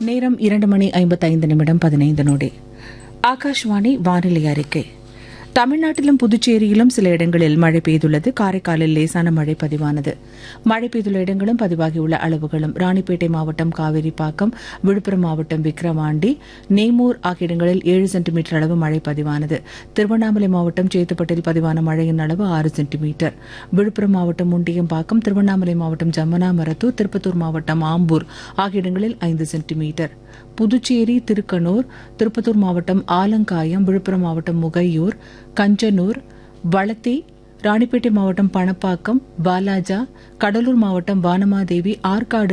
நேரம் இரண்டு மணி ஐம்பத்தைந்து நிமிடம் பதினைந்து நொடி ஆகாஷ்வாணி வானிலை அறிக்கை தமிழ்நாட்டிலும் புதுச்சேரியிலும் சில இடங்களில் மழை பெய்துள்ளது காரைக்காலில் லேசான மழை பதிவானது மழை பெய்துள்ள இடங்களும் பதிவாகியுள்ள அளவுகளும் ராணிப்பேட்டை மாவட்டம் காவிரிப்பாக்கம் விழுப்புரம் மாவட்டம் விக்கிரவாண்டி நேமூர் ஆகிய இடங்களில் ஏழு சென்டிமீட்டர் அளவு மழை பதிவானது திருவண்ணாமலை மாவட்டம் சேத்துப்பட்டில் பதிவான மழையின் அளவு ஆறு சென்டிமீட்டர் விழுப்புரம் மாவட்டம் முண்டியம்பாக்கம் திருவண்ணாமலை மாவட்டம் ஜமுனா மரத்தூர் திருப்பத்தூர் மாவட்டம் ஆம்பூர் ஆகிய இடங்களில் ஐந்து சென்டிமீட்டர் புதுச்சேரி திருக்கனூர் திருப்பத்தூர் மாவட்டம் ஆலங்காயம் விழுப்புரம் மாவட்டம் முகையூர் கஞ்சனூர் வளத்தி ராணிப்பேட்டை மாவட்டம் பணப்பாக்கம் வாலாஜா கடலூர் மாவட்டம் வானமாதேவி ஆற்காடு